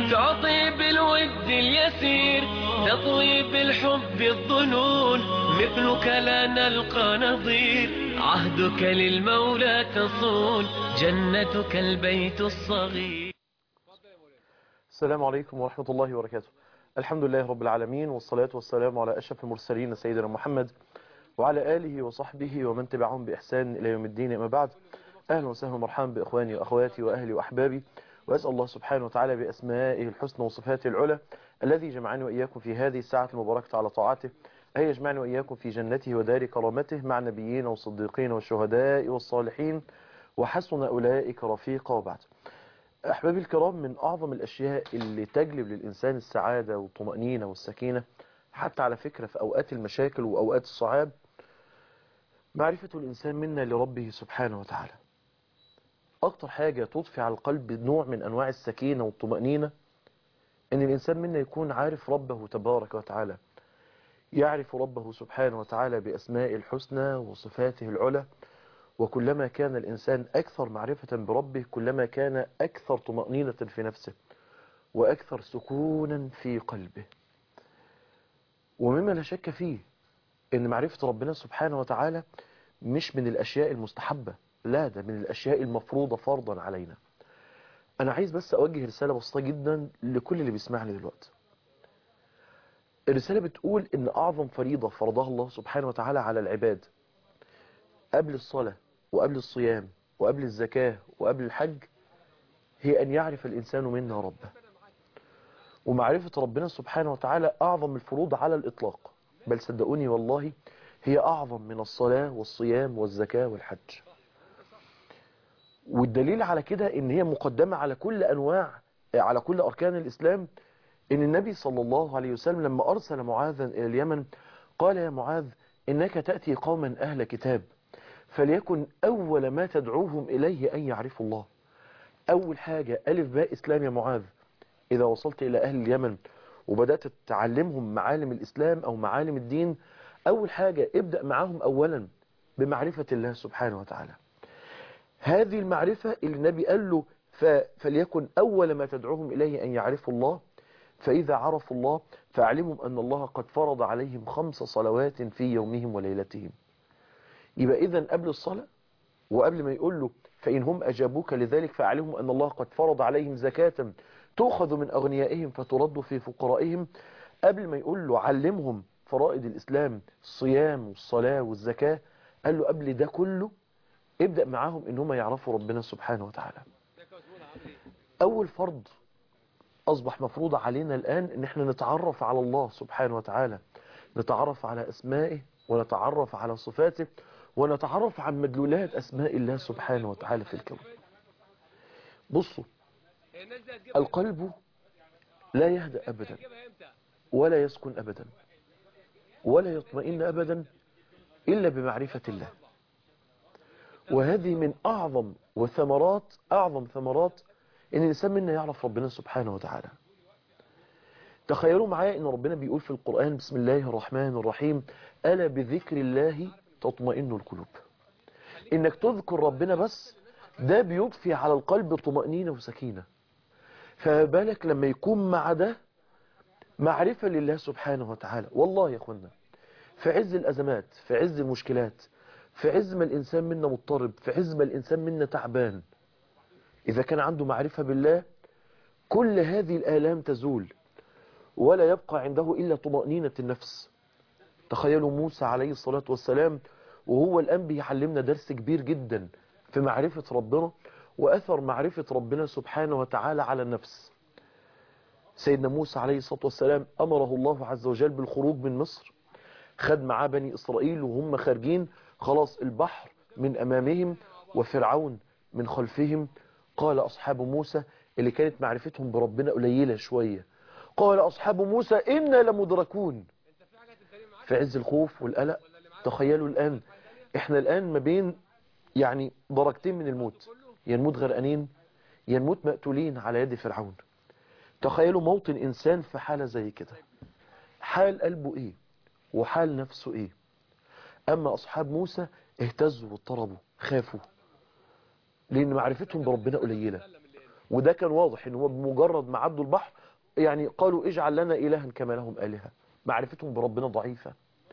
تعطي بالود اليسير تطوي بالحب الظنون مثلك لا نلقى نظير عهدك للمولى تصون جنتك البيت الصغير السلام عليكم ورحمة الله وبركاته الحمد لله رب العالمين والصلاة والسلام على أشرف المرسلين سيدنا محمد وعلى آله وصحبه ومن تبعهم بإحسان إلى يوم الدين أما بعد أهلا وسهلا ومرحبا بإخواني وأخواتي وأهلي وأحبابي وأسأل الله سبحانه وتعالى بأسمائه الحسنى وصفاته العلى الذي جمعني وإياكم في هذه الساعة المباركة على طاعته أن يجمعني وإياكم في جنته ودار كرامته مع نبيين والصديقين والشهداء والصالحين وحسن أولئك رفيقا وبعد أحبابي الكرام من أعظم الأشياء اللي تجلب للإنسان السعادة والطمأنينة والسكينة حتى على فكرة في أوقات المشاكل وأوقات الصعاب معرفة الإنسان منا لربه سبحانه وتعالى أكتر حاجة تضفي على القلب نوع من أنواع السكينة والطمأنينة أن الإنسان منا يكون عارف ربه تبارك وتعالى يعرف ربه سبحانه وتعالى بأسماء الحسنى وصفاته العلى وكلما كان الإنسان أكثر معرفة بربه كلما كان أكثر طمأنينة في نفسه وأكثر سكونا في قلبه ومما لا شك فيه أن معرفة ربنا سبحانه وتعالى مش من الأشياء المستحبة لا ده من الأشياء المفروضة فرضا علينا أنا عايز بس أوجه رسالة بسيطة جدا لكل اللي بيسمعني دلوقتي الرسالة بتقول أن أعظم فريضة فرضها الله سبحانه وتعالى على العباد قبل الصلاة وقبل الصيام وقبل الزكاة وقبل الحج هي أن يعرف الإنسان منا ربه ومعرفة ربنا سبحانه وتعالى أعظم الفروض على الإطلاق بل صدقوني والله هي أعظم من الصلاة والصيام والزكاة والحج والدليل على كده ان هي مقدمة على كل انواع على كل اركان الاسلام ان النبي صلى الله عليه وسلم لما ارسل معاذا الى اليمن قال يا معاذ انك تأتي قوما اهل كتاب فليكن اول ما تدعوهم اليه ان يعرفوا الله اول حاجة الف باء اسلام يا معاذ اذا وصلت الى اهل اليمن وبدأت تعلمهم معالم الاسلام او معالم الدين اول حاجة ابدأ معاهم اولا بمعرفة الله سبحانه وتعالى هذه المعرفة اللي النبي قال له فليكن أول ما تدعوهم إليه أن يعرفوا الله فإذا عرفوا الله فأعلمهم أن الله قد فرض عليهم خمس صلوات في يومهم وليلتهم يبقى إذا قبل الصلاة وقبل ما يقول له فإن هم أجابوك لذلك فأعلمهم أن الله قد فرض عليهم زكاة تؤخذ من أغنيائهم فترد في فقرائهم قبل ما يقول له علمهم فرائض الإسلام الصيام والصلاة والزكاة قال له قبل ده كله ابدأ معاهم ان هم يعرفوا ربنا سبحانه وتعالى اول فرض اصبح مفروض علينا الان ان احنا نتعرف على الله سبحانه وتعالى نتعرف على اسمائه ونتعرف على صفاته ونتعرف عن مدلولات اسماء الله سبحانه وتعالى في الكون بصوا القلب لا يهدأ ابدا ولا يسكن ابدا ولا يطمئن ابدا الا بمعرفة الله وهذه من أعظم وثمرات أعظم ثمرات إن الإنسان منا يعرف ربنا سبحانه وتعالى تخيلوا معايا إن ربنا بيقول في القرآن بسم الله الرحمن الرحيم ألا بذكر الله تطمئن القلوب إنك تذكر ربنا بس ده بيضفي على القلب طمأنينة وسكينة فبالك لما يكون مع ده معرفة لله سبحانه وتعالى والله يا أخوانا في عز الأزمات في عز المشكلات في عز ما الإنسان منا مضطرب في عز ما الإنسان منا تعبان إذا كان عنده معرفة بالله كل هذه الآلام تزول ولا يبقى عنده إلا طمأنينة النفس تخيلوا موسى عليه الصلاة والسلام وهو الآن بيعلمنا درس كبير جدا في معرفة ربنا وأثر معرفة ربنا سبحانه وتعالى على النفس سيدنا موسى عليه الصلاة والسلام أمره الله عز وجل بالخروج من مصر خد معاه بني إسرائيل وهم خارجين خلاص البحر من أمامهم وفرعون من خلفهم قال أصحاب موسى اللي كانت معرفتهم بربنا قليلة شوية قال أصحاب موسى إنا لمدركون في عز الخوف والقلق تخيلوا الآن إحنا الآن ما بين يعني درجتين من الموت يا نموت غرقانين يا نموت مقتولين على يد فرعون تخيلوا موطن إنسان في حالة زي كده حال قلبه إيه وحال نفسه إيه أما أصحاب موسى اهتزوا واضطربوا خافوا لأن معرفتهم بربنا قليلة وده كان واضح ان هو بمجرد ما عدوا البحر يعني قالوا اجعل لنا إلها كما لهم آلهة معرفتهم بربنا ضعيفة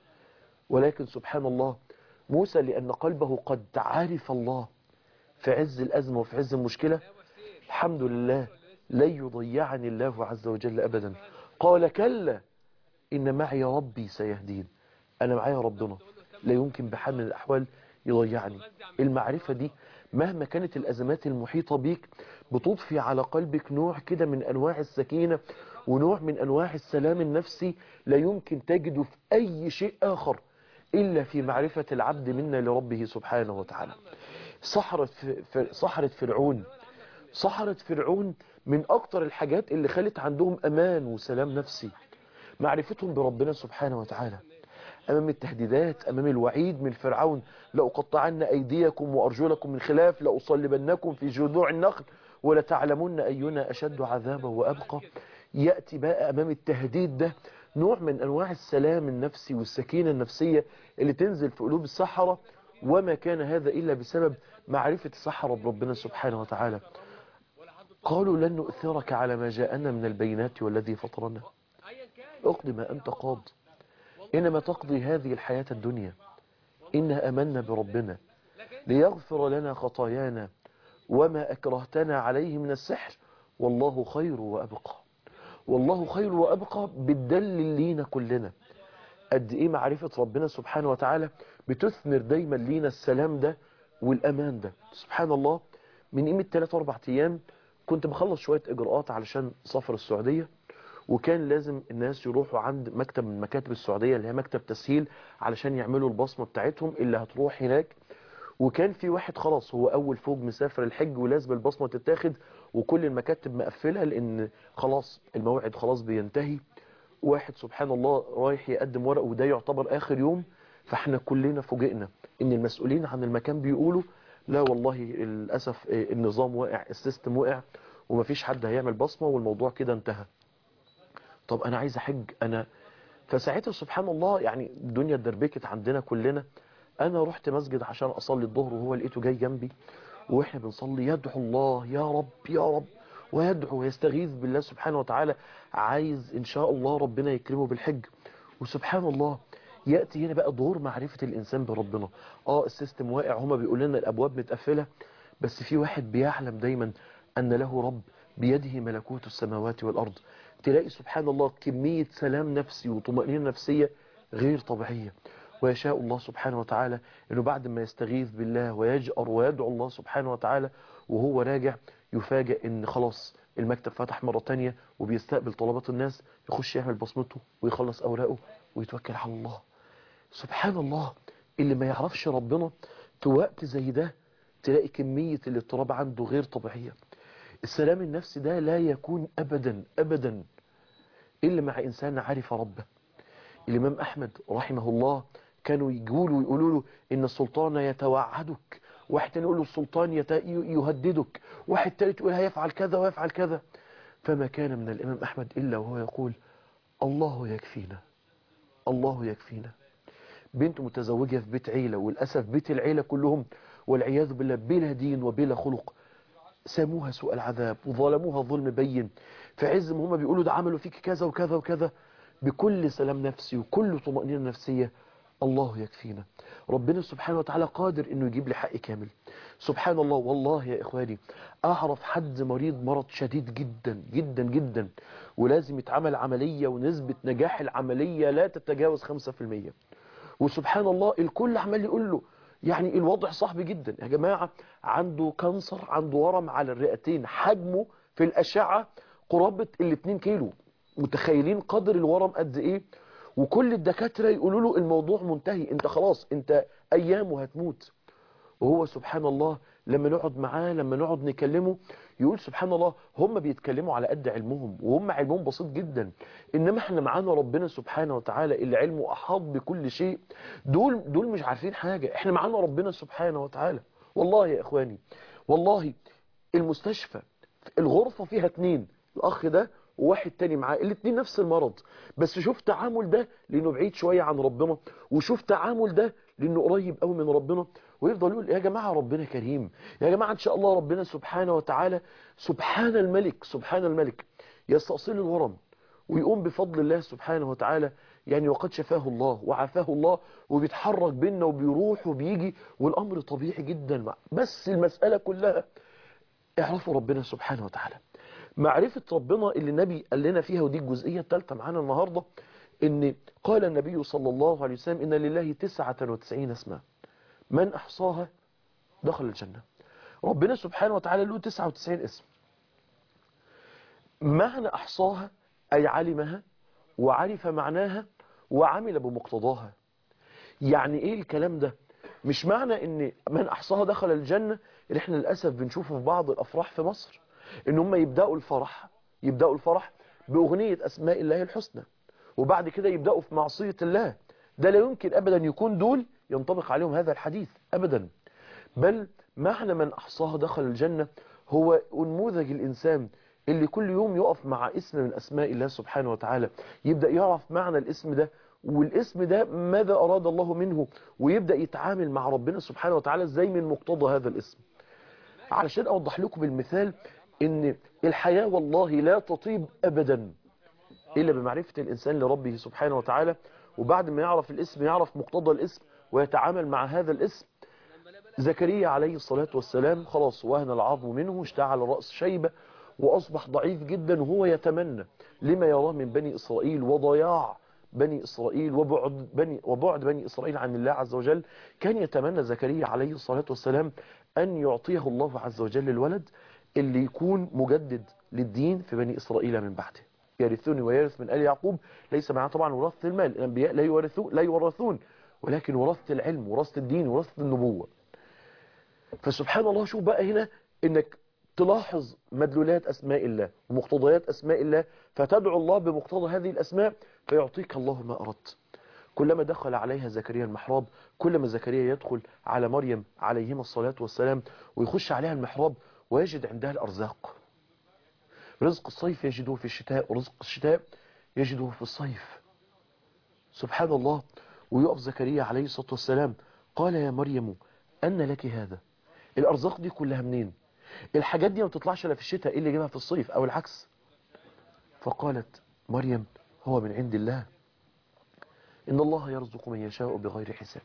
ولكن سبحان الله موسى لأن قلبه قد عرف الله في عز الأزمة وفي عز المشكلة الحمد لله لا يضيعني الله عز وجل أبدا قال كلا إن معي ربي سيهدين أنا معايا ربنا لا يمكن بحال من الأحوال يضيعني المعرفة دي مهما كانت الأزمات المحيطة بيك بتضفي على قلبك نوع كده من أنواع السكينة ونوع من أنواع السلام النفسي لا يمكن تجده في أي شيء آخر إلا في معرفة العبد منا لربه سبحانه وتعالى صحرة, صحرة فرعون صحرة فرعون من أكتر الحاجات اللي خلت عندهم أمان وسلام نفسي معرفتهم بربنا سبحانه وتعالى أمام التهديدات أمام الوعيد من فرعون لأقطعن أيديكم وأرجلكم من خلاف لأصلبنكم في جذوع النخل ولتعلمن أينا أشد عذابا وأبقى يأتي بقى أمام التهديد ده نوع من أنواع السلام النفسي والسكينة النفسية اللي تنزل في قلوب السحرة وما كان هذا إلا بسبب معرفة السحرة بربنا سبحانه وتعالى قالوا لن نؤثرك على ما جاءنا من البينات والذي فطرنا اقضي ما أنت قاض إنما تقضي هذه الحياة الدنيا إنا أمنا بربنا ليغفر لنا خطايانا وما أكرهتنا عليه من السحر والله خير وأبقى والله خير وأبقى بالدل لينا كلنا قد إيه معرفة ربنا سبحانه وتعالى بتثمر دايما لينا السلام ده والأمان ده سبحان الله من قيمة 3-4 أيام كنت بخلص شوية إجراءات علشان سفر السعودية وكان لازم الناس يروحوا عند مكتب من مكاتب السعودية اللي هي مكتب تسهيل علشان يعملوا البصمة بتاعتهم اللي هتروح هناك وكان في واحد خلاص هو أول فوق مسافر الحج ولازم البصمة تتاخد وكل المكاتب مقفلة لأن خلاص الموعد خلاص بينتهي واحد سبحان الله رايح يقدم ورق وده يعتبر آخر يوم فاحنا كلنا فوجئنا ان المسؤولين عن المكان بيقولوا لا والله للأسف النظام وقع السيستم وقع ومفيش حد هيعمل بصمة والموضوع كده انتهى طب انا عايز احج انا فساعتها سبحان الله يعني الدنيا اتدربكت عندنا كلنا انا رحت مسجد عشان اصلي الظهر وهو لقيته جاي جنبي واحنا بنصلي يدعو الله يا رب يا رب ويدعو ويستغيث بالله سبحانه وتعالى عايز ان شاء الله ربنا يكرمه بالحج وسبحان الله يأتي هنا بقى دور معرفة الإنسان بربنا اه السيستم واقع هما بيقول لنا الأبواب متقفلة بس في واحد بيعلم دايما أن له رب بيده ملكوت السماوات والأرض تلاقي سبحان الله كمية سلام نفسي وطمأنينة نفسية غير طبيعية ويشاء الله سبحانه وتعالى أنه بعد ما يستغيث بالله ويجأر ويدعو الله سبحانه وتعالى وهو راجع يفاجئ أن خلاص المكتب فتح مرة تانية وبيستقبل طلبات الناس يخش يعمل بصمته ويخلص أوراقه ويتوكل على الله سبحان الله اللي ما يعرفش ربنا في وقت زي ده تلاقي كمية الاضطراب عنده غير طبيعية السلام النفسي ده لا يكون أبدا أبدا إلا مع إنسان عرف ربه الإمام أحمد رحمه الله كانوا يقولوا يقولوا له إن السلطان يتوعدك واحد تاني يقول له السلطان يت... يهددك واحد تالت يقول هيفعل كذا ويفعل كذا فما كان من الإمام أحمد إلا وهو يقول الله يكفينا الله يكفينا بنت متزوجة في بيت عيلة وللأسف بيت العيلة كلهم والعياذ بالله بلا دين وبلا خلق ساموها سوء العذاب وظلموها ظلم بين في عز ما هم بيقولوا ده عملوا فيك كذا وكذا وكذا بكل سلام نفسي وكل طمأنينة نفسية الله يكفينا ربنا سبحانه وتعالى قادر انه يجيب لي حق كامل سبحان الله والله يا اخواني اعرف حد مريض مرض شديد جدا جدا جدا ولازم يتعمل عملية ونسبة نجاح العملية لا تتجاوز 5% وسبحان الله الكل عمال يقول له يعني الوضع صعب جدا يا جماعة عنده كانسر عنده ورم على الرئتين حجمه في الأشعة قرابة الاتنين كيلو متخيلين قدر الورم قد ايه وكل الدكاترة يقولوا له الموضوع منتهي انت خلاص انت ايام وهتموت وهو سبحان الله لما نقعد معاه لما نقعد نكلمه يقول سبحان الله هم بيتكلموا على قد علمهم وهم علمهم بسيط جدا انما احنا معانا ربنا سبحانه وتعالى اللي علمه احاط بكل شيء دول دول مش عارفين حاجة احنا معانا ربنا سبحانه وتعالى والله يا اخواني والله المستشفى الغرفة فيها اتنين الاخ ده وواحد تاني معاه الاتنين نفس المرض بس شوف تعامل ده لانه بعيد شوية عن ربنا وشوف تعامل ده لانه قريب قوي من ربنا ويفضل يقول يا جماعة ربنا كريم يا جماعة ان شاء الله ربنا سبحانه وتعالى سبحان الملك سبحان الملك يستأصل الورم ويقوم بفضل الله سبحانه وتعالى يعني وقد شفاه الله وعافاه الله وبيتحرك بينا وبيروح وبيجي والأمر طبيعي جدا بس المسألة كلها اعرفوا ربنا سبحانه وتعالى معرفة ربنا اللي النبي قال لنا فيها ودي الجزئية الثالثة معانا النهاردة ان قال النبي صلى الله عليه وسلم ان لله تسعة وتسعين اسماء من احصاها دخل الجنة ربنا سبحانه وتعالى له تسعة وتسعين اسم معنى احصاها اي علمها وعرف معناها وعمل بمقتضاها يعني ايه الكلام ده مش معنى ان من احصاها دخل الجنة اللي احنا للأسف بنشوفه في بعض الافراح في مصر ان هم يبدأوا الفرح يبدأوا الفرح باغنية اسماء الله الحسنى وبعد كده يبدأوا في معصية الله ده لا يمكن ابدا يكون دول ينطبق عليهم هذا الحديث ابدا بل معنى من احصاها دخل الجنة هو انموذج الانسان اللي كل يوم يقف مع اسم من اسماء الله سبحانه وتعالى يبدأ يعرف معنى الاسم ده والاسم ده ماذا أراد الله منه ويبدأ يتعامل مع ربنا سبحانه وتعالى ازاي من مقتضى هذا الاسم علشان أوضح لكم بالمثال ان الحياة والله لا تطيب أبدا إلا بمعرفة الإنسان لربه سبحانه وتعالى وبعد ما يعرف الاسم يعرف مقتضى الاسم ويتعامل مع هذا الاسم زكريا عليه الصلاة والسلام خلاص وهن العظم منه اشتعل الرأس شيبة وأصبح ضعيف جدا وهو يتمنى لما يراه من بني إسرائيل وضياع بني إسرائيل وبعد بني, وبعد بني إسرائيل عن الله عز وجل كان يتمنى زكريا عليه الصلاة والسلام أن يعطيه الله عز وجل الولد اللي يكون مجدد للدين في بني إسرائيل من بعده يرثوني ويرث من آل يعقوب ليس معنا طبعا وراثة المال الأنبياء لا يورثون لا يورثون ولكن وراثة العلم وراثة الدين وراثة النبوة فسبحان الله شوف بقى هنا انك تلاحظ مدلولات أسماء الله ومقتضيات أسماء الله فتدعو الله بمقتضى هذه الأسماء فيعطيك الله ما أردت كلما دخل عليها زكريا المحراب كلما زكريا يدخل على مريم عليهما الصلاة والسلام ويخش عليها المحراب ويجد عندها الأرزاق رزق الصيف يجده في الشتاء ورزق الشتاء يجده في الصيف سبحان الله ويقف زكريا عليه الصلاة والسلام قال يا مريم أن لك هذا الأرزاق دي كلها منين الحاجات دي ما بتطلعش الا في الشتاء ايه اللي جابها في الصيف او العكس فقالت مريم هو من عند الله ان الله يرزق من يشاء بغير حساب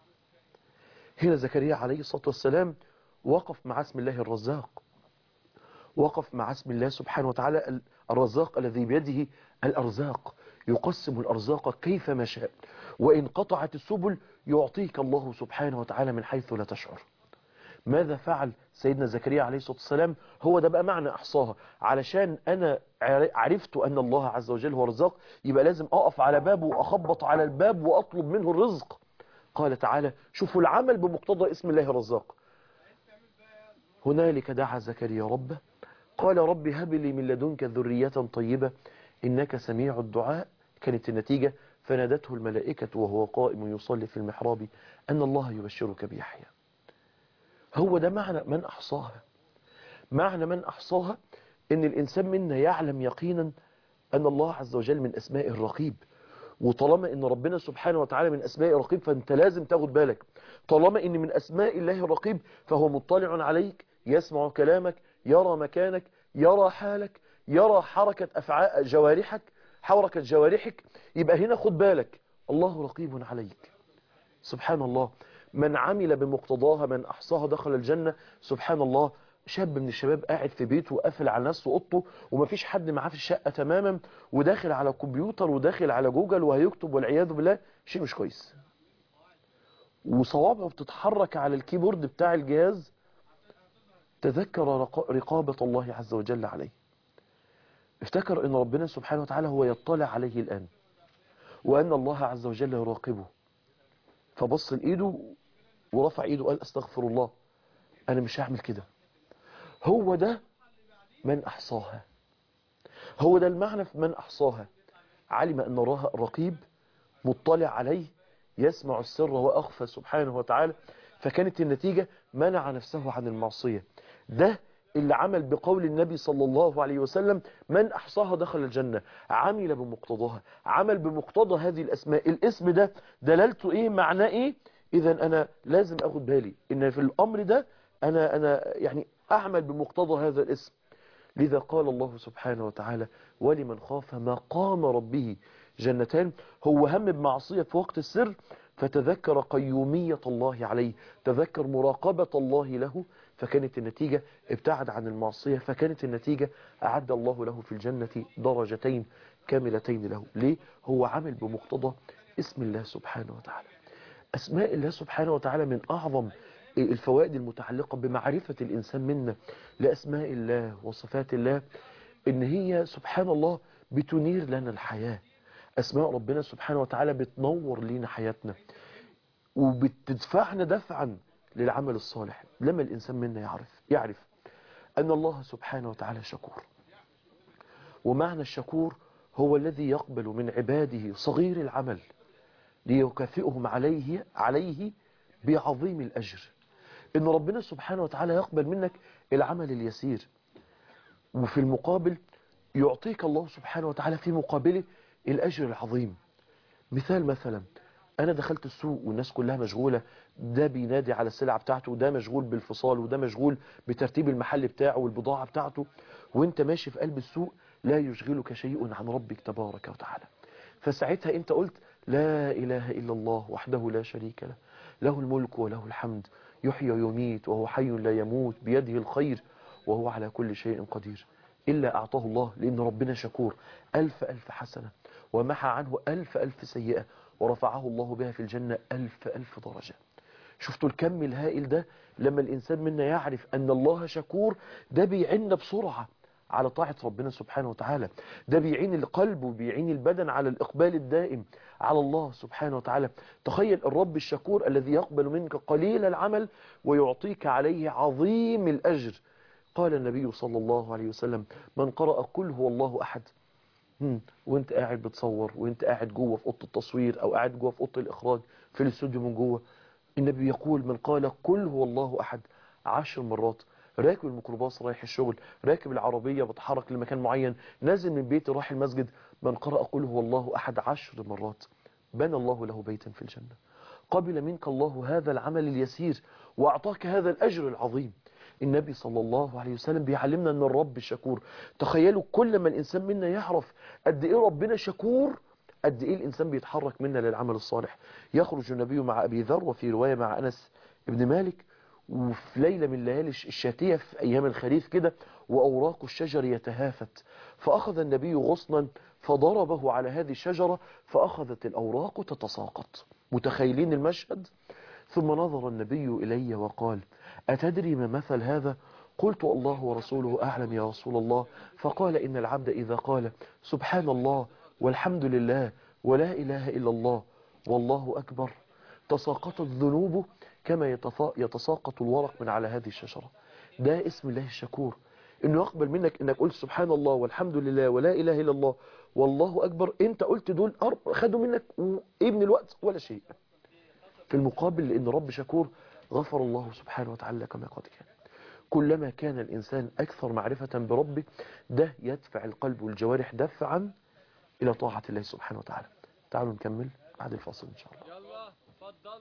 هنا زكريا عليه الصلاة والسلام وقف مع اسم الله الرزاق وقف مع اسم الله سبحانه وتعالى الرزاق الذي بيده الأرزاق يقسم الأرزاق كيفما شاء وإن قطعت السبل يعطيك الله سبحانه وتعالى من حيث لا تشعر ماذا فعل سيدنا زكريا عليه الصلاة والسلام هو ده بقى معنى أحصاها علشان أنا عرفت أن الله عز وجل هو رزاق يبقى لازم أقف على بابه وأخبط على الباب وأطلب منه الرزق قال تعالى شوفوا العمل بمقتضى اسم الله الرزاق هنالك دعا زكريا ربه قال رب هب لي من لدنك ذرية طيبة إنك سميع الدعاء كانت النتيجة فنادته الملائكة وهو قائم يصلي في المحراب أن الله يبشرك بيحيى هو ده معنى من أحصاها معنى من أحصاها ان الإنسان منا يعلم يقينا أن الله عز وجل من أسماء الرقيب وطالما ان ربنا سبحانه وتعالى من أسماء الرقيب فأنت لازم تاخد بالك طالما ان من أسماء الله الرقيب فهو مطلع عليك يسمع كلامك يرى مكانك يرى حالك يرى حركة أفعال جوارحك حركة جوارحك يبقى هنا خد بالك الله رقيب عليك سبحان الله من عمل بمقتضاها من أحصاها دخل الجنة سبحان الله شاب من الشباب قاعد في بيته وقافل على نفسه اوضته ومفيش حد معاه في الشقة تماما وداخل على كمبيوتر وداخل على جوجل وهيكتب والعياذ بالله شيء مش كويس وصوابعه بتتحرك على الكيبورد بتاع الجهاز تذكر رقابة الله عز وجل عليه افتكر ان ربنا سبحانه وتعالى هو يطلع عليه الآن وأن الله عز وجل يراقبه فبص لإيده ورفع إيده قال أستغفر الله أنا مش هعمل كده هو ده من أحصاها هو ده المعنى في من أحصاها علم أن الله رقيب مطلع عليه يسمع السر وأخفى سبحانه وتعالى فكانت النتيجة منع نفسه عن المعصية ده اللي عمل بقول النبي صلى الله عليه وسلم من أحصاها دخل الجنة عمل بمقتضاها عمل بمقتضى هذه الأسماء الاسم ده دلالته إيه معناه إيه إذا أنا لازم أخد بالي إن في الأمر ده أنا, أنا يعني أعمل بمقتضى هذا الاسم لذا قال الله سبحانه وتعالى ولمن خاف مقام ربه جنتان هو هم بمعصية في وقت السر فتذكر قيومية الله عليه تذكر مراقبة الله له فكانت النتيجة ابتعد عن المعصية فكانت النتيجة أعد الله له في الجنة درجتين كاملتين له ليه؟ هو عمل بمقتضى اسم الله سبحانه وتعالى أسماء الله سبحانه وتعالى من أعظم الفوائد المتعلقة بمعرفة الإنسان منا لأسماء الله وصفات الله إن هي سبحان الله بتنير لنا الحياة أسماء ربنا سبحانه وتعالى بتنور لنا حياتنا وبتدفعنا دفعا للعمل الصالح لما الإنسان منا يعرف يعرف أن الله سبحانه وتعالى شكور ومعنى الشكور هو الذي يقبل من عباده صغير العمل ليكافئهم عليه عليه بعظيم الأجر إن ربنا سبحانه وتعالى يقبل منك العمل اليسير وفي المقابل يعطيك الله سبحانه وتعالى في مقابله الأجر العظيم مثال مثلا أنا دخلت السوق والناس كلها مشغولة ده بينادي على السلع بتاعته وده مشغول بالفصال وده مشغول بترتيب المحل بتاعه والبضاعة بتاعته وانت ماشي في قلب السوق لا يشغلك شيء عن ربك تبارك وتعالى فساعتها انت قلت لا إله إلا الله وحده لا شريك له له الملك وله الحمد يحيي ويميت وهو حي لا يموت بيده الخير وهو على كل شيء قدير إلا أعطاه الله لأن ربنا شكور ألف ألف حسنة ومحى عنه ألف ألف سيئة ورفعه الله بها في الجنة ألف ألف درجة شفتوا الكم الهائل ده لما الإنسان منا يعرف أن الله شكور ده بيعنا بسرعة على طاعة ربنا سبحانه وتعالى ده بيعين القلب وبيعين البدن على الإقبال الدائم على الله سبحانه وتعالى تخيل الرب الشكور الذي يقبل منك قليل العمل ويعطيك عليه عظيم الأجر قال النبي صلى الله عليه وسلم من قرأ كل هو الله أحد وانت قاعد بتصور وانت قاعد جوه في اوضه التصوير او قاعد جوه في اوضه الاخراج في الاستوديو من جوه النبي يقول من قال كل هو الله احد عشر مرات راكب الميكروباص رايح الشغل راكب العربية بتحرك لمكان معين نازل من بيته راح المسجد من قرأ قل هو الله أحد عشر مرات بنى الله له بيتا في الجنة قبل منك الله هذا العمل اليسير وأعطاك هذا الأجر العظيم النبي صلى الله عليه وسلم بيعلمنا أن الرب شكور تخيلوا كل ما الإنسان منا يعرف قد إيه ربنا شكور قد إيه الإنسان بيتحرك منا للعمل الصالح يخرج النبي مع أبي ذر وفي رواية مع أنس ابن مالك وفي ليلة من الليالي الشاتية في أيام الخريف كده وأوراق الشجر يتهافت فأخذ النبي غصنا فضربه على هذه الشجرة فأخذت الأوراق تتساقط متخيلين المشهد ثم نظر النبي إلي وقال أتدري ما مثل هذا قلت الله ورسوله أعلم يا رسول الله فقال إن العبد إذا قال سبحان الله والحمد لله ولا إله إلا الله والله أكبر تساقطت ذنوبه كما يتساقط الورق من على هذه الشجرة ده اسم الله الشكور انه يقبل منك انك قلت سبحان الله والحمد لله ولا اله الا الله والله اكبر انت قلت دول أرب خدوا منك ايه من الوقت ولا شيء في المقابل لان رب شكور غفر الله سبحانه وتعالى لك ما قد كان كلما كان الانسان اكثر معرفة بربه ده يدفع القلب والجوارح دفعا الى طاعة الله سبحانه وتعالى تعالوا نكمل بعد الفاصل ان شاء الله يلا اتفضل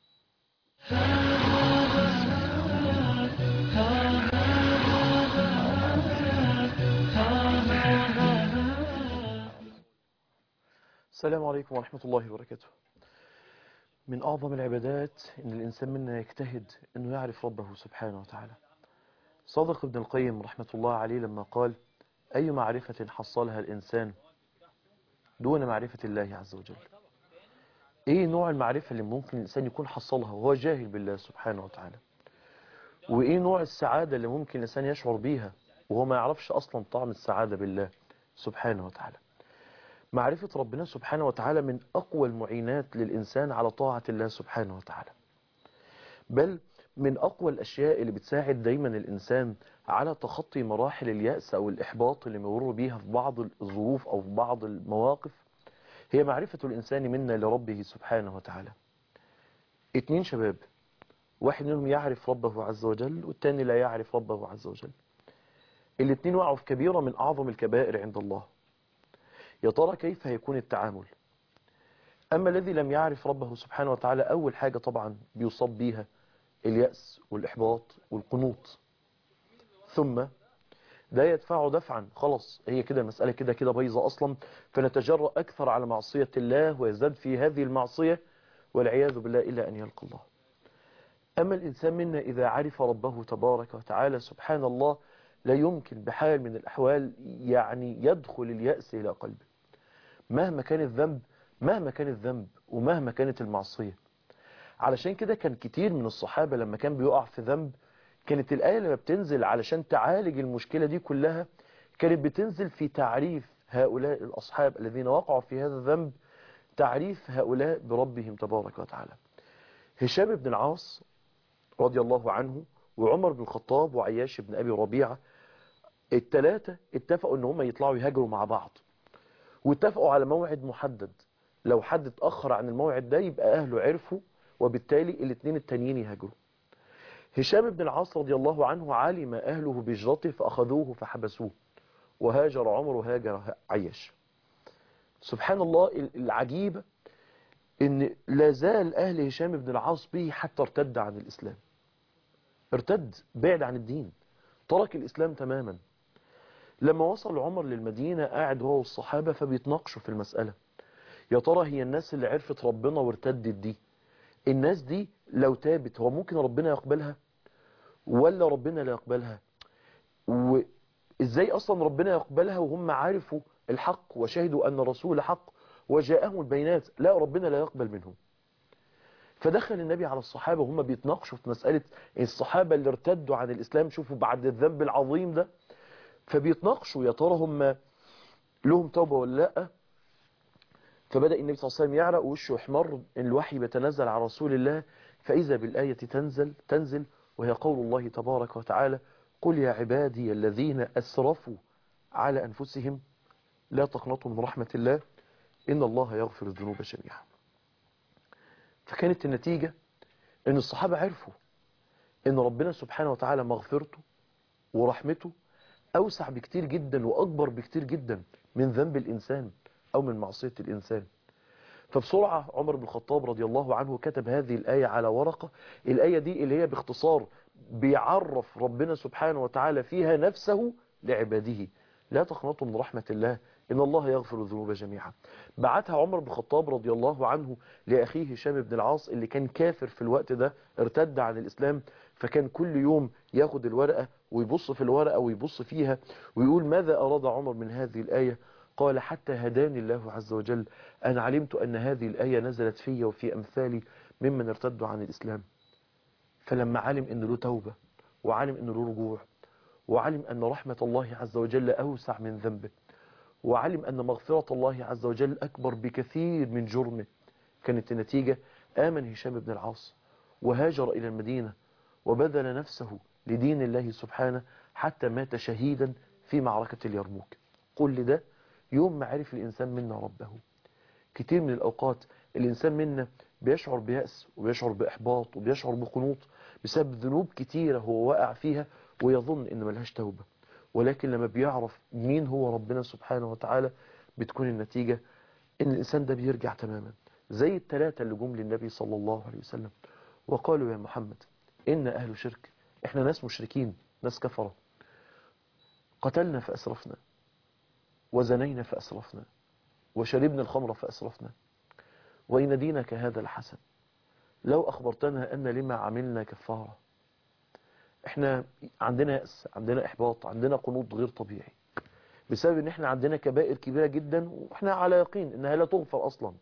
السلام عليكم ورحمة الله وبركاته من أعظم العبادات أن الإنسان منا يجتهد أنه يعرف ربه سبحانه وتعالى صادق ابن القيم رحمة الله عليه لما قال أي معرفة حصلها الإنسان دون معرفة الله عز وجل ايه نوع المعرفة اللي ممكن الانسان يكون حصلها وهو جاهل بالله سبحانه وتعالى وايه نوع السعادة اللي ممكن الانسان يشعر بيها وهو ما يعرفش اصلا طعم السعادة بالله سبحانه وتعالى معرفة ربنا سبحانه وتعالى من اقوى المعينات للانسان على طاعة الله سبحانه وتعالى بل من اقوى الاشياء اللي بتساعد دايما الانسان على تخطي مراحل اليأس او الاحباط اللي مرور بيها في بعض الظروف او في بعض المواقف هي معرفة الإنسان منا لربه سبحانه وتعالى اتنين شباب واحد منهم يعرف ربه عز وجل والتاني لا يعرف ربه عز وجل الاتنين وقعوا في كبيرة من أعظم الكبائر عند الله يا ترى كيف هيكون التعامل أما الذي لم يعرف ربه سبحانه وتعالى أول حاجة طبعا بيصاب بيها اليأس والإحباط والقنوط ثم ده يدفعه دفعا خلاص هي كده المسألة كده كده بايظة أصلا فنتجرأ أكثر على معصية الله ويزداد في هذه المعصية والعياذ بالله إلا أن يلقى الله أما الإنسان منا إذا عرف ربه تبارك وتعالى سبحان الله لا يمكن بحال من الأحوال يعني يدخل اليأس إلى قلبه مهما كان الذنب مهما كان الذنب ومهما كانت المعصية علشان كده كان كتير من الصحابة لما كان بيقع في ذنب كانت الآية لما بتنزل علشان تعالج المشكلة دي كلها كانت بتنزل في تعريف هؤلاء الأصحاب الذين وقعوا في هذا الذنب تعريف هؤلاء بربهم تبارك وتعالى هشام بن العاص رضي الله عنه وعمر بن الخطاب وعياش بن أبي ربيعة التلاتة اتفقوا ان هم يطلعوا يهاجروا مع بعض واتفقوا على موعد محدد لو حد اتأخر عن الموعد ده يبقى أهله عرفوا وبالتالي الاثنين التانيين يهاجروا هشام بن العاص رضي الله عنه علم أهله بهجرته فأخذوه فحبسوه وهاجر عمر وهاجر عياش سبحان الله العجيب ان لا زال أهل هشام بن العاص به حتى ارتد عن الإسلام ارتد بعد عن الدين ترك الإسلام تماما لما وصل عمر للمدينة قاعد هو والصحابة فبيتناقشوا في المسألة يا ترى هي الناس اللي عرفت ربنا وارتدت دي الناس دي لو تابت هو ممكن ربنا يقبلها ولا ربنا لا يقبلها وازاي اصلا ربنا يقبلها وهم عارفوا الحق وشهدوا ان الرسول حق وجاءهم البينات لا ربنا لا يقبل منهم فدخل النبي على الصحابة وهم بيتناقشوا في مسألة الصحابة اللي ارتدوا عن الإسلام شوفوا بعد الذنب العظيم ده فبيتناقشوا يا ترى هم لهم توبة ولا لا فبدأ النبي صلى الله عليه وسلم يعرق وشه يحمر إن الوحي بيتنزل على رسول الله فإذا بالآية تنزل تنزل وهي قول الله تبارك وتعالى قل يا عبادي الذين أسرفوا على أنفسهم لا تقنطوا من رحمة الله إن الله يغفر الذنوب جميعا فكانت النتيجة ان الصحابة عرفوا ان ربنا سبحانه وتعالى مغفرته ورحمته اوسع بكتير جدا واكبر بكتير جدا من ذنب الانسان او من معصية الانسان فبسرعة عمر بن الخطاب رضي الله عنه كتب هذه الآية على ورقة الآية دي اللي هي باختصار بيعرف ربنا سبحانه وتعالى فيها نفسه لعباده لا تقنطوا من رحمة الله إن الله يغفر الذنوب جميعا بعتها عمر بن الخطاب رضي الله عنه لأخيه هشام بن العاص اللي كان كافر في الوقت ده ارتد عن الإسلام فكان كل يوم ياخد الورقة ويبص في الورقة ويبص فيها ويقول ماذا أراد عمر من هذه الآية قال حتى هداني الله عز وجل أنا علمت أن هذه الآية نزلت في وفي أمثالي ممن ارتدوا عن الإسلام فلما علم أن له توبة وعلم أن له رجوع وعلم أن رحمة الله عز وجل أوسع من ذنبه وعلم أن مغفرة الله عز وجل أكبر بكثير من جرمه كانت النتيجة آمن هشام بن العاص وهاجر إلى المدينة وبذل نفسه لدين الله سبحانه حتى مات شهيدا في معركة اليرموك قل ده يوم ما عرف الإنسان منا ربه كتير من الأوقات الإنسان منا بيشعر بيأس وبيشعر بإحباط وبيشعر بقنوط بسبب ذنوب كتيرة هو واقع فيها ويظن إن ملهاش توبة ولكن لما بيعرف مين هو ربنا سبحانه وتعالى بتكون النتيجة ان الانسان ده بيرجع تماما زي الثلاثة اللي جم للنبي صلى الله عليه وسلم وقالوا يا محمد إن أهل شرك احنا ناس مشركين ناس كفرة قتلنا فأسرفنا وزنينا فأسرفنا وشربنا الخمر فأسرفنا وإن دينك هذا الحسن لو أخبرتنا أن لما عملنا كفارة احنا عندنا يأس عندنا إحباط عندنا قنوط غير طبيعي بسبب ان احنا عندنا كبائر كبيرة جدا واحنا على يقين انها لا تغفر اصلا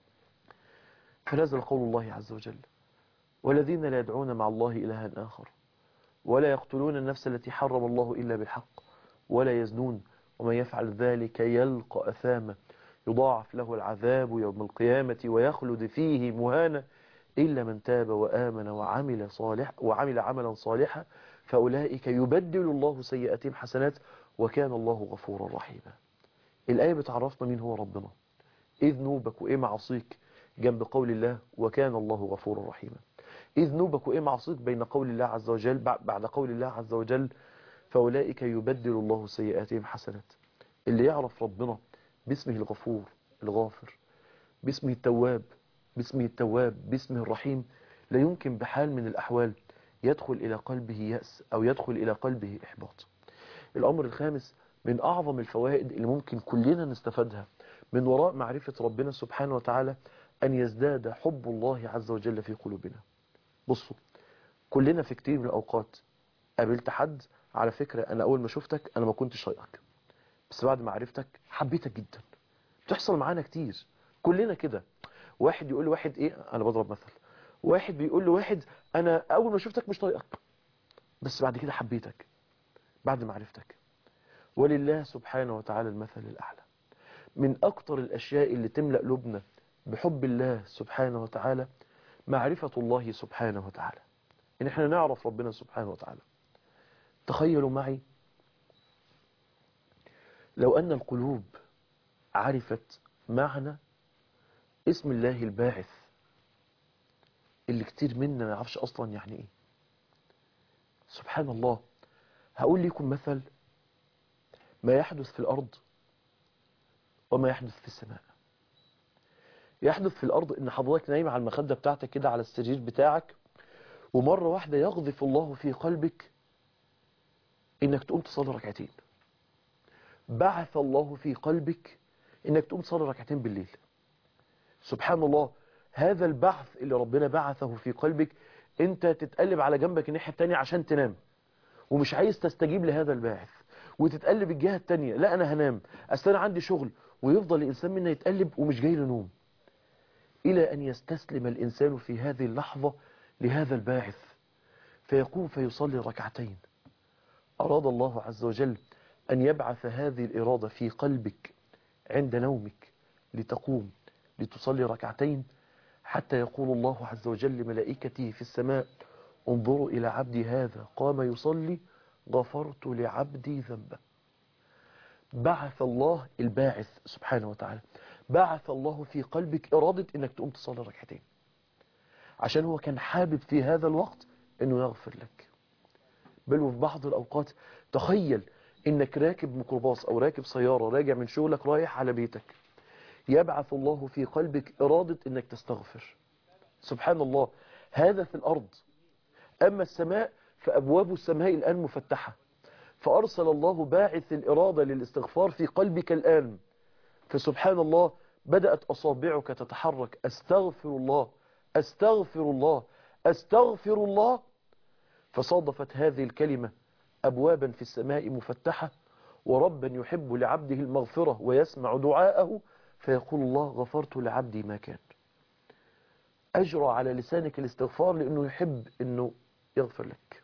فنزل قول الله عز وجل والذين لا يدعون مع الله إلها آخر ولا يقتلون النفس التي حرم الله إلا بالحق ولا يزنون ومن يفعل ذلك يلقى أثاما يضاعف له العذاب يوم القيامة ويخلد فيه مهانا إلا من تاب وآمن وعمل صالح وعمل عملا صالحا فأولئك يبدل الله سيئاتهم حسنات وكان الله غفورا رحيما الآية بتعرفنا مين هو ربنا إيه ذنوبك وإيه معصيك جنب قول الله وكان الله غفورا رحيما إيه ذنوبك وإيه معصيك بين قول الله عز وجل بعد قول الله عز وجل فأولئك يبدل الله سيئاتهم حسنات اللي يعرف ربنا باسمه الغفور الغافر باسمه التواب باسمه التواب باسمه الرحيم لا يمكن بحال من الأحوال يدخل إلى قلبه يأس أو يدخل إلى قلبه إحباط الأمر الخامس من أعظم الفوائد اللي ممكن كلنا نستفادها من وراء معرفة ربنا سبحانه وتعالى أن يزداد حب الله عز وجل في قلوبنا بصوا كلنا في كتير من الأوقات قابلت حد على فكرة أنا أول ما شفتك أنا ما كنتش طايقك بس بعد ما عرفتك حبيتك جدا بتحصل معانا كتير كلنا كده واحد يقول لواحد إيه أنا بضرب مثل واحد بيقول لواحد أنا أول ما شفتك مش طايقك بس بعد كده حبيتك بعد ما عرفتك ولله سبحانه وتعالى المثل الأعلى من أكتر الأشياء اللي تملأ لبنا بحب الله سبحانه وتعالى معرفة الله سبحانه وتعالى إن احنا نعرف ربنا سبحانه وتعالى تخيلوا معي لو أن القلوب عرفت معنى اسم الله الباعث اللي كتير منا ما يعرفش أصلا يعني إيه سبحان الله هقول لكم مثل ما يحدث في الأرض وما يحدث في السماء يحدث في الأرض إن حضرتك نايم على المخدة بتاعتك كده على السرير بتاعك ومرة واحدة يغذف الله في قلبك إنك تقوم تصلي ركعتين بعث الله في قلبك إنك تقوم تصلي ركعتين بالليل سبحان الله هذا البعث اللي ربنا بعثه في قلبك انت تتقلب على جنبك الناحية التانية عشان تنام ومش عايز تستجيب لهذا الباعث وتتقلب الجهة التانية لا انا هنام اصل انا عندي شغل ويفضل الانسان منا يتقلب ومش جاي له نوم الى ان يستسلم الانسان في هذه اللحظة لهذا الباعث فيقوم فيصلي ركعتين اراد الله عز وجل ان يبعث هذه الارادة في قلبك عند نومك لتقوم لتصلي ركعتين حتى يقول الله عز وجل لملائكته في السماء انظروا إلى عبدي هذا قام يصلي غفرت لعبدي ذنبه بعث الله الباعث سبحانه وتعالى بعث الله في قلبك إرادة إنك تقوم تصلي ركعتين عشان هو كان حابب في هذا الوقت إنه يغفر لك بل وفي بعض الأوقات تخيل إنك راكب ميكروباص أو راكب سيارة راجع من شغلك رايح على بيتك يبعث الله في قلبك إرادة إنك تستغفر سبحان الله هذا في الأرض أما السماء فأبواب السماء الآن مفتحة فأرسل الله باعث الإرادة للاستغفار في قلبك الآن فسبحان الله بدأت أصابعك تتحرك أستغفر الله أستغفر الله أستغفر الله فصادفت هذه الكلمة أبوابا في السماء مفتحة وربا يحب لعبده المغفرة ويسمع دعاءه فيقول الله غفرت لعبدي ما كان أجرى على لسانك الاستغفار لأنه يحب أنه يغفر لك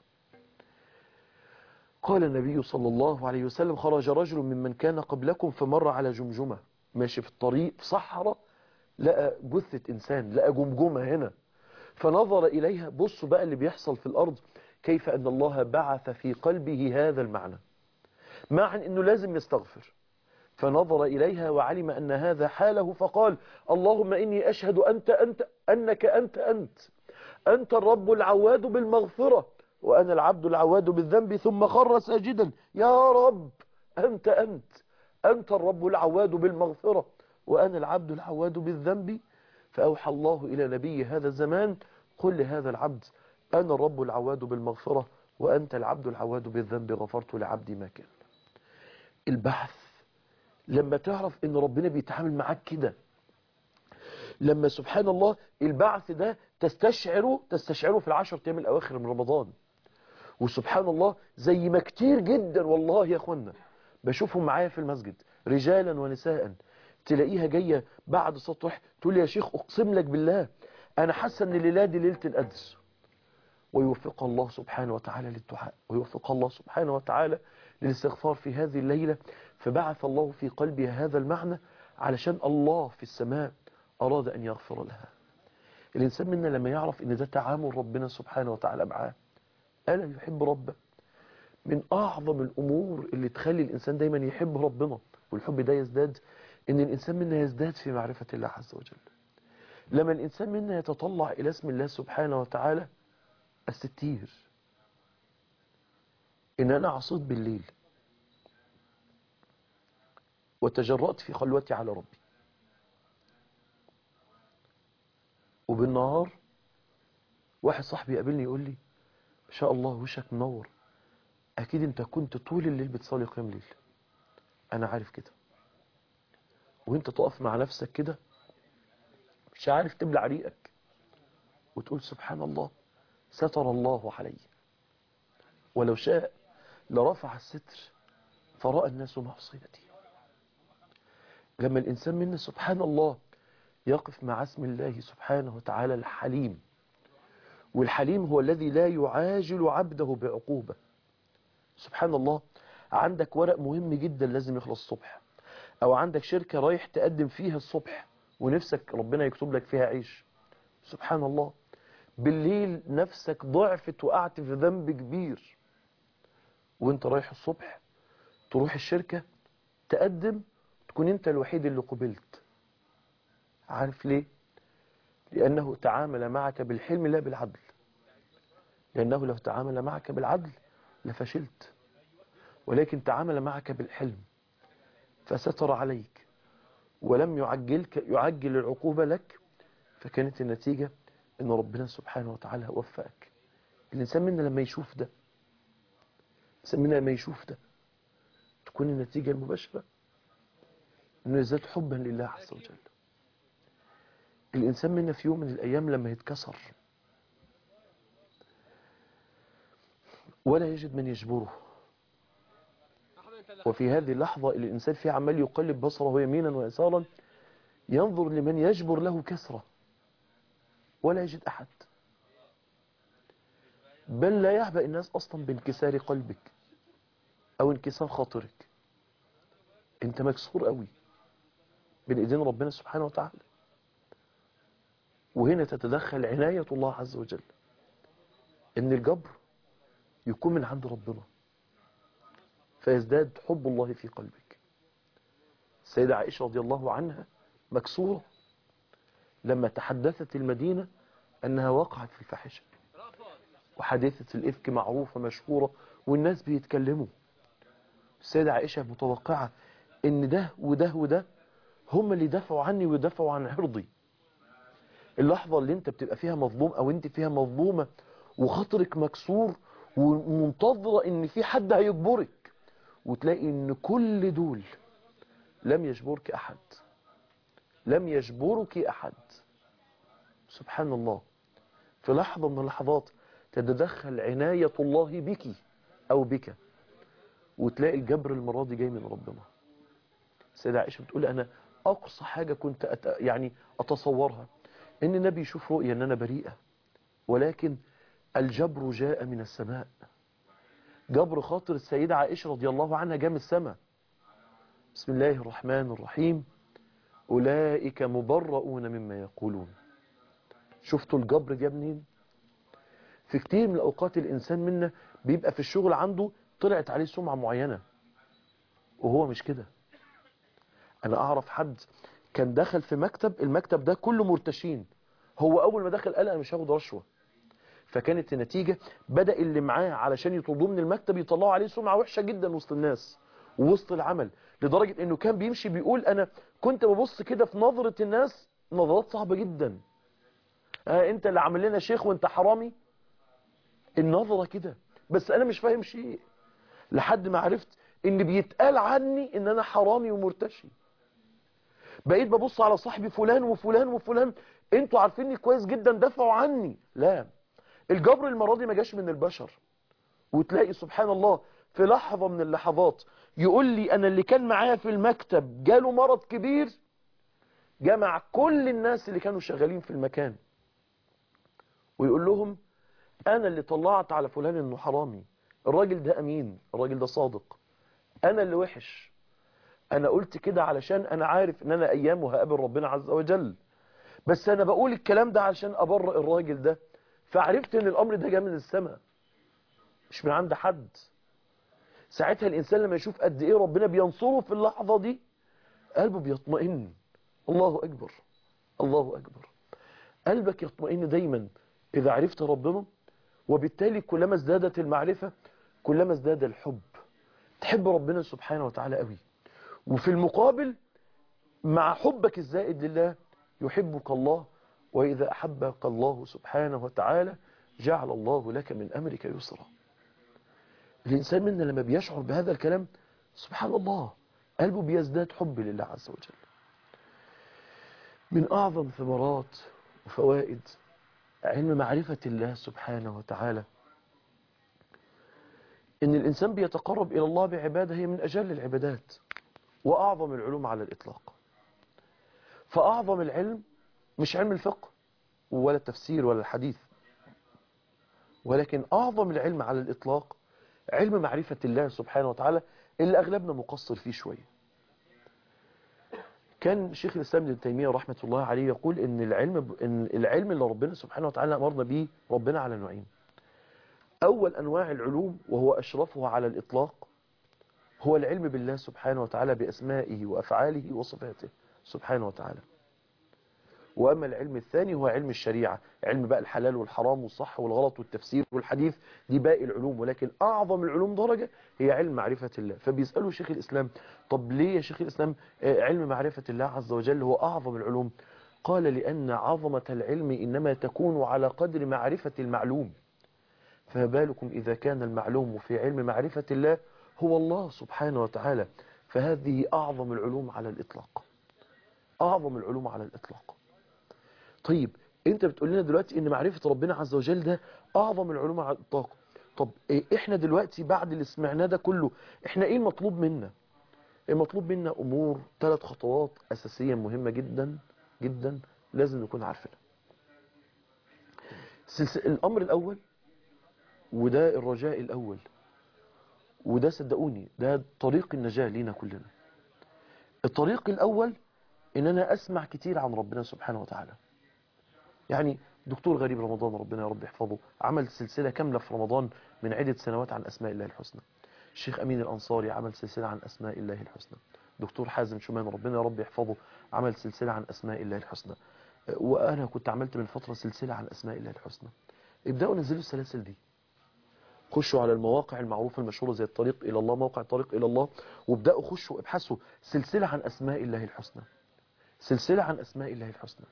قال النبي صلى الله عليه وسلم خرج رجل ممن كان قبلكم فمر على جمجمة ماشي في الطريق في صحراء لقى جثة إنسان لقى جمجمة هنا فنظر إليها بصوا بقى اللي بيحصل في الأرض كيف أن الله بعث في قلبه هذا المعنى مع أنه لازم يستغفر فنظر إليها وعلم أن هذا حاله فقال اللهم إني أشهد أنت أنت أنك أنت أنت أنت الرب العواد بالمغفرة وأنا العبد العواد بالذنب ثم خر ساجدا يا رب أنت أنت أنت الرب العواد بالمغفرة وأنا العبد العواد بالذنب فأوحى الله إلى نبي هذا الزمان قل لهذا العبد أنا الرب العواد بالمغفرة وأنت العبد العواد بالذنب غفرت لعبدي ما كان البحث لما تعرف ان ربنا بيتعامل معاك كده لما سبحان الله البعث ده تستشعره تستشعره في العشر ايام الاواخر من رمضان وسبحان الله زي ما كتير جدا والله يا اخوانا بشوفهم معايا في المسجد رجالا ونساء تلاقيها جاية بعد سطح تقول لي يا شيخ اقسم لك بالله انا حاسه ان الليله دي ليله القدر ويوفق الله سبحانه وتعالى للدعاء ويوفق الله سبحانه وتعالى للاستغفار في هذه الليلة فبعث الله في قلبها هذا المعنى علشان الله في السماء أراد أن يغفر لها الإنسان منا لما يعرف أن ده تعامل ربنا سبحانه وتعالى معاه ألا يحب ربه من أعظم الأمور اللي تخلي الإنسان دايما يحب ربنا والحب ده يزداد أن الإنسان منا يزداد في معرفة الله عز وجل لما الإنسان منا يتطلع إلى اسم الله سبحانه وتعالى الستير ان انا عصيت بالليل وتجرأت في خلوتي على ربي وبالنهار واحد صاحبي يقابلني يقول لي ما شاء الله وشك منور اكيد انت كنت طول الليل بتصلي قيام ليل انا عارف كده وانت تقف مع نفسك كده مش عارف تبلع ريقك وتقول سبحان الله ستر الله علي ولو شاء لرفع الستر فرأى الناس معصيتي لما الإنسان منا سبحان الله يقف مع اسم الله سبحانه وتعالى الحليم والحليم هو الذي لا يعاجل عبده بعقوبة سبحان الله عندك ورق مهم جدا لازم يخلص الصبح او عندك شركة رايح تقدم فيها الصبح ونفسك ربنا يكتب لك فيها عيش سبحان الله بالليل نفسك ضعفت وقعت في ذنب كبير وانت رايح الصبح تروح الشركة تقدم تكون انت الوحيد اللي قبلت عارف ليه لأنه تعامل معك بالحلم لا بالعدل لأنه لو تعامل معك بالعدل لفشلت ولكن تعامل معك بالحلم فستر عليك ولم يعجلك يعجل العقوبة لك فكانت النتيجة ان ربنا سبحانه وتعالى وفقك الإنسان منا لما يشوف ده الإنسان منا لما يشوف ده تكون النتيجة المباشرة انه يزداد حبا لله عز وجل الإنسان منا في يوم من الأيام لما يتكسر ولا يجد من يجبره وفي هذه اللحظة اللي الإنسان فيها عمال يقلب بصره يمينا ويسارا ينظر لمن يجبر له كسرة ولا يجد أحد بل لا يعبأ الناس أصلا بانكسار قلبك أو انكسار خاطرك أنت مكسور قوي بين إيدين ربنا سبحانه وتعالى وهنا تتدخل عناية الله عز وجل ان الجبر يكون من عند ربنا فيزداد حب الله في قلبك السيدة عائشة رضي الله عنها مكسورة لما تحدثت المدينة أنها وقعت في الفاحشة وحادثة الإفك معروفة مشهورة والناس بيتكلموا السيدة عائشة متوقعة ان ده وده وده هم اللي دفعوا عني ويدفعوا عن عرضي اللحظة اللي انت بتبقى فيها مظلوم او انت فيها مظلومة وخاطرك مكسور ومنتظرة ان في حد هيجبرك وتلاقي ان كل دول لم يجبرك احد لم يجبرك احد سبحان الله في لحظة من اللحظات تتدخل عناية الله بك او بك وتلاقي الجبر المرة دي جاي من ربنا سيدة عائشة بتقول انا اقصى حاجة كنت أت... يعني اتصورها ان النبي يشوف رؤية ان انا بريئة ولكن الجبر جاء من السماء جبر خاطر السيدة عائشة رضي الله عنها جاء من السماء بسم الله الرحمن الرحيم أولئك مبرؤون مما يقولون شفتوا الجبر جاء منين في كتير من الأوقات الإنسان منا بيبقى في الشغل عنده طلعت عليه سمعة معينة وهو مش كده أنا أعرف حد كان دخل في مكتب المكتب ده كله مرتشين هو أول ما دخل قال أنا مش هاخد رشوة فكانت النتيجة بدأ اللي معاه علشان يطردوه من المكتب يطلعوا عليه سمعة وحشة جدا وسط الناس ووسط العمل لدرجة انه كان بيمشي بيقول انا كنت ببص كده في نظرة الناس نظرات صعبة جدا آه انت اللي عامل لنا شيخ وانت حرامي النظرة كده بس انا مش فاهم شيء لحد ما عرفت ان بيتقال عني ان انا حرامي ومرتشي بقيت ببص على صاحبي فلان وفلان وفلان انتوا عارفيني كويس جدا دفعوا عني لا الجبر المرة دي ما جاش من البشر وتلاقي سبحان الله في لحظة من اللحظات يقول لي انا اللي كان معايا في المكتب جاله مرض كبير جمع كل الناس اللي كانوا شغالين في المكان ويقول لهم انا اللي طلعت على فلان انه حرامي الراجل ده امين الراجل ده صادق انا اللي وحش انا قلت كده علشان انا عارف ان انا ايام وهقابل ربنا عز وجل بس انا بقول الكلام ده علشان ابرئ الراجل ده فعرفت ان الامر ده جاي من السماء مش من عند حد ساعتها الانسان لما يشوف قد ايه ربنا بينصره في اللحظة دي قلبه بيطمئن الله اكبر الله اكبر قلبك يطمئن دايما اذا عرفت ربنا وبالتالي كلما ازدادت المعرفة كلما ازداد الحب تحب ربنا سبحانه وتعالى قوي وفي المقابل مع حبك الزائد لله يحبك الله وإذا أحبك الله سبحانه وتعالى جعل الله لك من أمرك يسرا الإنسان منا لما بيشعر بهذا الكلام سبحان الله قلبه بيزداد حب لله عز وجل من أعظم ثمرات وفوائد علم معرفة الله سبحانه وتعالى إن الإنسان بيتقرب إلى الله بعبادة هي من أجل العبادات وأعظم العلوم على الإطلاق فأعظم العلم مش علم الفقه ولا التفسير ولا الحديث ولكن أعظم العلم على الإطلاق علم معرفة الله سبحانه وتعالى اللي أغلبنا مقصر فيه شوية كان شيخ الإسلام ابن تيمية رحمة الله عليه يقول إن العلم إن العلم اللي ربنا سبحانه وتعالى أمرنا به ربنا على نوعين أول أنواع العلوم وهو أشرفها على الإطلاق هو العلم بالله سبحانه وتعالى بأسمائه وأفعاله وصفاته سبحانه وتعالى وأما العلم الثاني هو علم الشريعة علم بقى الحلال والحرام والصح والغلط والتفسير والحديث دي باقي العلوم ولكن أعظم العلوم درجة هي علم معرفة الله فبيسألوا شيخ الإسلام طب ليه يا شيخ الإسلام علم معرفة الله عز وجل هو أعظم العلوم قال لأن عظمة العلم إنما تكون على قدر معرفة المعلوم فما بالكم إذا كان المعلوم في علم معرفة الله هو الله سبحانه وتعالى فهذه أعظم العلوم على الإطلاق أعظم العلوم على الإطلاق طيب انت بتقول لنا دلوقتي ان معرفة ربنا عز وجل ده اعظم العلوم على الاطلاق طب إيه احنا دلوقتي بعد اللي سمعناه ده كله احنا ايه المطلوب منا المطلوب منا امور ثلاث خطوات اساسية مهمة جدا جدا لازم نكون عارفينها الامر الاول وده الرجاء الاول وده صدقوني ده طريق النجاة لينا كلنا الطريق الاول ان انا اسمع كتير عن ربنا سبحانه وتعالى يعني دكتور غريب رمضان ربنا يا رب يحفظه عمل سلسلة كاملة في رمضان من عدة سنوات عن أسماء الله الحسنى الشيخ أمين الأنصاري عمل سلسلة عن أسماء الله الحسنى دكتور حازم شومان ربنا يا رب يحفظه عمل سلسلة عن أسماء الله الحسنى وأنا كنت عملت من فترة سلسلة عن أسماء الله الحسنى ابدأوا نزلوا السلاسل دي خشوا على المواقع المعروفة المشهورة زي الطريق إلى الله موقع الطريق إلى الله وابدأوا خشوا ابحثوا سلسلة عن أسماء الله الحسنى سلسلة عن أسماء الله الحسنى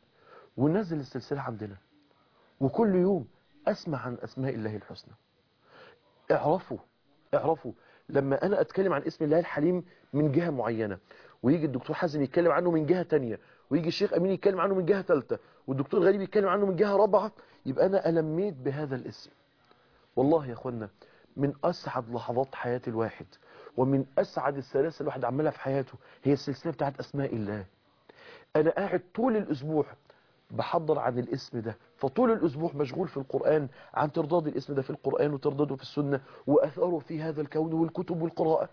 وننزل السلسلة عندنا وكل يوم أسمع عن أسماء الله الحسنى اعرفوا اعرفوا لما أنا أتكلم عن اسم الله الحليم من جهة معينة ويجي الدكتور حازم يتكلم عنه من جهة تانية ويجي الشيخ أمين يتكلم عنه من جهة ثالثة والدكتور غريب يتكلم عنه من جهة رابعة يبقى أنا ألميت بهذا الاسم والله يا أخوانا من أسعد لحظات حياة الواحد ومن أسعد السلاسل الواحد عملها في حياته هي السلسلة بتاعت أسماء الله أنا قاعد طول الأسبوع بحضر عن الاسم ده فطول الأسبوع مشغول في القرآن عن ترداد الاسم ده في القرآن وترداده في السنة وأثاره في هذا الكون والكتب والقراءة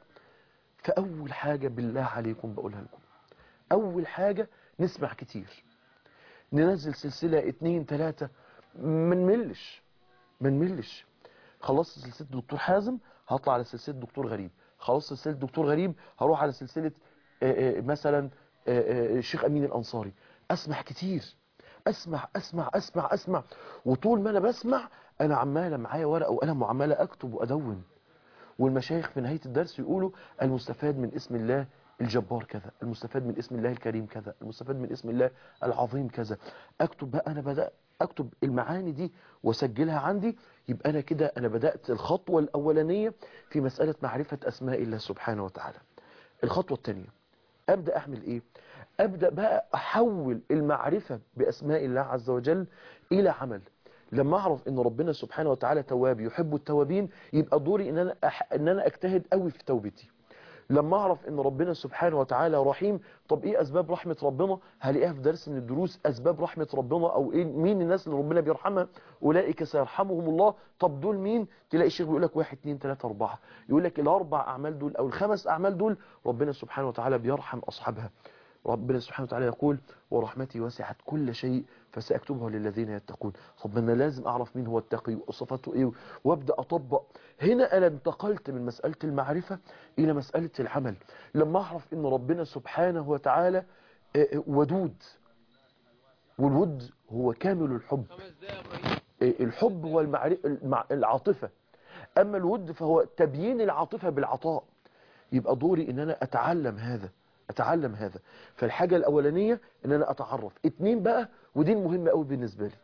فأول حاجة بالله عليكم بقولها لكم أول حاجة نسمع كتير ننزل سلسلة اتنين تلاتة من ملش من ملش خلصت سلسلة دكتور حازم هطلع على سلسلة دكتور غريب خلصت سلسلة دكتور غريب هروح على سلسلة آآ آآ مثلا آآ الشيخ أمين الأنصاري أسمع كتير اسمع اسمع اسمع اسمع وطول ما انا بسمع انا عماله معايا ورقه وقلم وعماله اكتب وادون والمشايخ في نهايه الدرس يقولوا المستفاد من اسم الله الجبار كذا المستفاد من اسم الله الكريم كذا المستفاد من اسم الله العظيم كذا اكتب بقى انا بدأ اكتب المعاني دي واسجلها عندي يبقى انا كده انا بدأت الخطوة الاولانية في مسألة معرفة اسماء الله سبحانه وتعالى الخطوة الثانية ابدأ اعمل ايه ابدأ بقى احول المعرفة باسماء الله عز وجل الى عمل لما اعرف ان ربنا سبحانه وتعالى تواب يحب التوابين يبقى دوري ان انا أح... ان انا اجتهد قوي في توبتي لما اعرف ان ربنا سبحانه وتعالى رحيم طب ايه اسباب رحمة ربنا هلاقيها في درس من الدروس اسباب رحمة ربنا او ايه مين الناس اللي ربنا بيرحمها اولئك سيرحمهم الله طب دول مين تلاقي الشيخ بيقول لك واحد اتنين تلاتة اربعة يقول لك الاربع اعمال دول او الخمس اعمال دول ربنا سبحانه وتعالى بيرحم اصحابها ربنا سبحانه وتعالى يقول ورحمتي وسعت كل شيء فسأكتبها للذين يتقون طب انا لازم اعرف مين هو التقي وصفاته ايه وابدا اطبق هنا انا انتقلت من مسألة المعرفة الى مسألة العمل لما اعرف ان ربنا سبحانه وتعالى ودود والود هو كامل الحب الحب هو العاطفة أما الود فهو تبيين العاطفة بالعطاء يبقى دوري ان انا اتعلم هذا اتعلم هذا فالحاجة الاولانية ان انا اتعرف اتنين بقى ودي المهمة قوي بالنسبة لي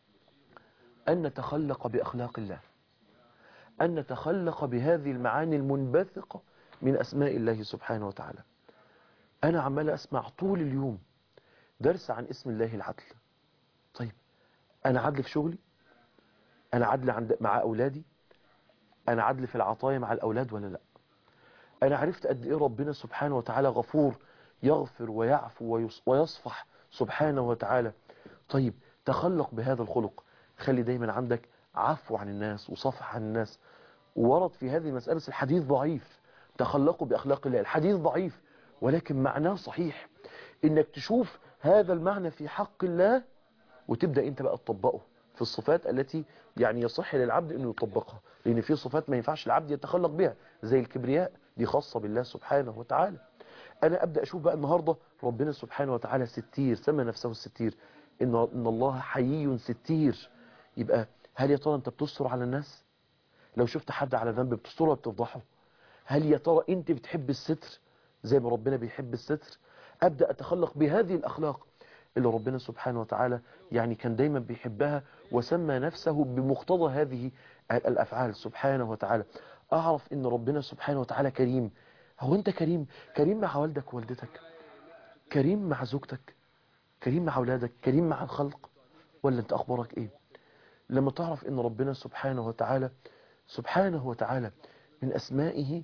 ان نتخلق باخلاق الله ان نتخلق بهذه المعاني المنبثقة من اسماء الله سبحانه وتعالى انا عمال اسمع طول اليوم درس عن اسم الله العدل طيب انا عدل في شغلي انا عدل عند مع اولادي انا عدل في العطايا مع الاولاد ولا لا انا عرفت قد ايه ربنا سبحانه وتعالى غفور يغفر ويعفو ويصفح سبحانه وتعالى طيب تخلق بهذا الخلق خلي دايما عندك عفو عن الناس وصفح عن الناس ورد في هذه المسألة بس الحديث ضعيف تخلقوا بأخلاق الله الحديث ضعيف ولكن معناه صحيح انك تشوف هذا المعنى في حق الله وتبدأ انت بقى تطبقه في الصفات التي يعني يصح للعبد انه يطبقها لان في صفات ما ينفعش العبد يتخلق بها زي الكبرياء دي خاصة بالله سبحانه وتعالى انا ابدأ اشوف بقى النهاردة ربنا سبحانه وتعالى ستير سمى نفسه الستير ان ان الله حيي ستير يبقى هل يا ترى انت بتستر على الناس لو شفت حد على ذنب بتستره ولا بتفضحه هل يا ترى انت بتحب الستر زي ما ربنا بيحب الستر ابدا اتخلق بهذه الاخلاق اللي ربنا سبحانه وتعالى يعني كان دايما بيحبها وسمى نفسه بمقتضى هذه الافعال سبحانه وتعالى اعرف ان ربنا سبحانه وتعالى كريم هو انت كريم كريم مع والدك ووالدتك كريم مع زوجتك كريم مع اولادك كريم مع الخلق ولا انت اخبارك ايه لما تعرف ان ربنا سبحانه وتعالى سبحانه وتعالى من اسمائه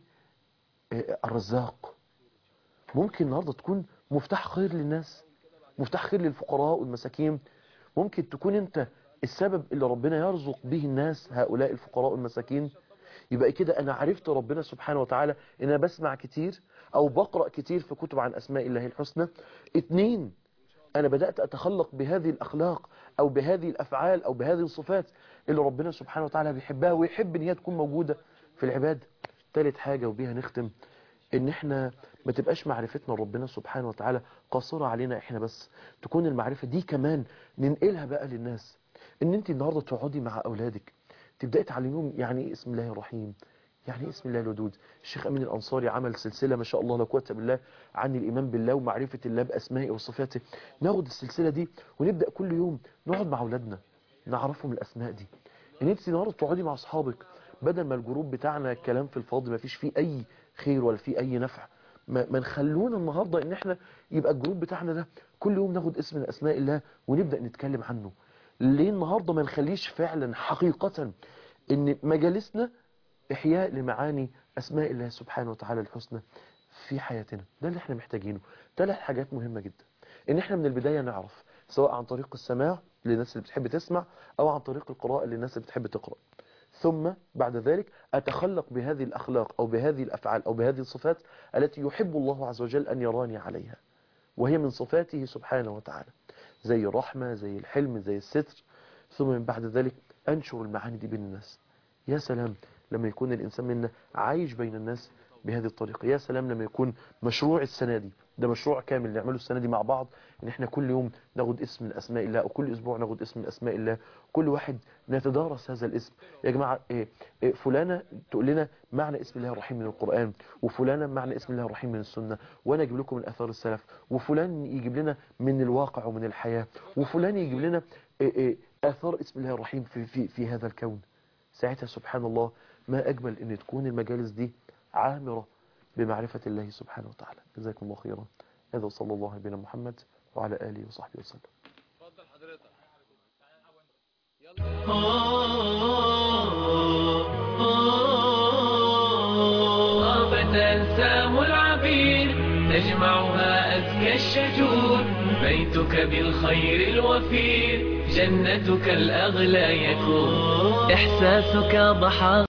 الرزاق ممكن النهاردة تكون مفتاح خير للناس مفتاح خير للفقراء والمساكين ممكن تكون انت السبب اللي ربنا يرزق به الناس هؤلاء الفقراء والمساكين يبقى كده انا عرفت ربنا سبحانه وتعالى ان انا بسمع كتير او بقرأ كتير في كتب عن اسماء الله الحسنى اتنين انا بدأت اتخلق بهذه الاخلاق او بهذه الافعال او بهذه الصفات اللي ربنا سبحانه وتعالى بيحبها ويحب ان هي تكون موجودة في العباد ثالث حاجة وبيها نختم ان احنا ما تبقاش معرفتنا ربنا سبحانه وتعالى قاصرة علينا احنا بس تكون المعرفة دي كمان ننقلها بقى للناس ان انت النهاردة تقعدي مع اولادك تبدأي تعلميهم يعني ايه اسم الله الرحيم يعني اسم الله الودود الشيخ أمين الأنصاري عمل سلسلة ما شاء الله لا قوه بالله عن الإيمان بالله ومعرفة الله بأسمائه وصفاته ناخد السلسلة دي ونبدأ كل يوم نقعد مع أولادنا نعرفهم الأسماء دي ان انت النهاردة تقعدي مع أصحابك بدل ما الجروب بتاعنا الكلام في الفاضي ما فيش فيه أي خير ولا فيه أي نفع ما, ما نخلونا النهاردة ان احنا يبقى الجروب بتاعنا ده كل يوم ناخد اسم من أسماء الله ونبدأ نتكلم عنه ليه النهاردة ما نخليش فعلا حقيقة ان مجالسنا احياء لمعاني اسماء الله سبحانه وتعالى الحسنى في حياتنا ده اللي احنا محتاجينه ثلاث حاجات مهمة جدا ان احنا من البداية نعرف سواء عن طريق السماع للناس اللي بتحب تسمع او عن طريق القراءة للناس اللي بتحب تقرأ ثم بعد ذلك أتخلق بهذه الأخلاق أو بهذه الأفعال أو بهذه الصفات التي يحب الله عز وجل أن يراني عليها وهي من صفاته سبحانه وتعالى زي الرحمة زي الحلم زي الستر ثم من بعد ذلك أنشر المعاني دي بين الناس يا سلام لما يكون الإنسان منا عايش بين الناس بهذه الطريقة يا سلام لما يكون مشروع السنة دي ده مشروع كامل نعمله السنة دي مع بعض ان احنا كل يوم ناخد اسم من اسماء الله او كل اسبوع ناخد اسم من اسماء الله كل واحد نتدارس هذا الاسم يا جماعة إيه إيه فلانة تقول لنا معنى اسم الله الرحيم من القرآن وفلانة معنى اسم الله الرحيم من السنة وانا اجيب لكم من اثار السلف وفلان يجيب لنا من الواقع ومن الحياة وفلان يجيب لنا إيه اثار اسم الله الرحيم في, في, في هذا الكون ساعتها سبحان الله ما اجمل ان تكون المجالس دي عامرة بمعرفة الله سبحانه وتعالى جزاكم الله خيرا هذا صلى الله على نبينا محمد وعلى آله وصحبه وسلم اتفضل حضرتك طابت أنسام العبير تجمعها أزكى الشجور بيتك بالخير الوفير جنتك الأغلى يكون إحساسك ضحى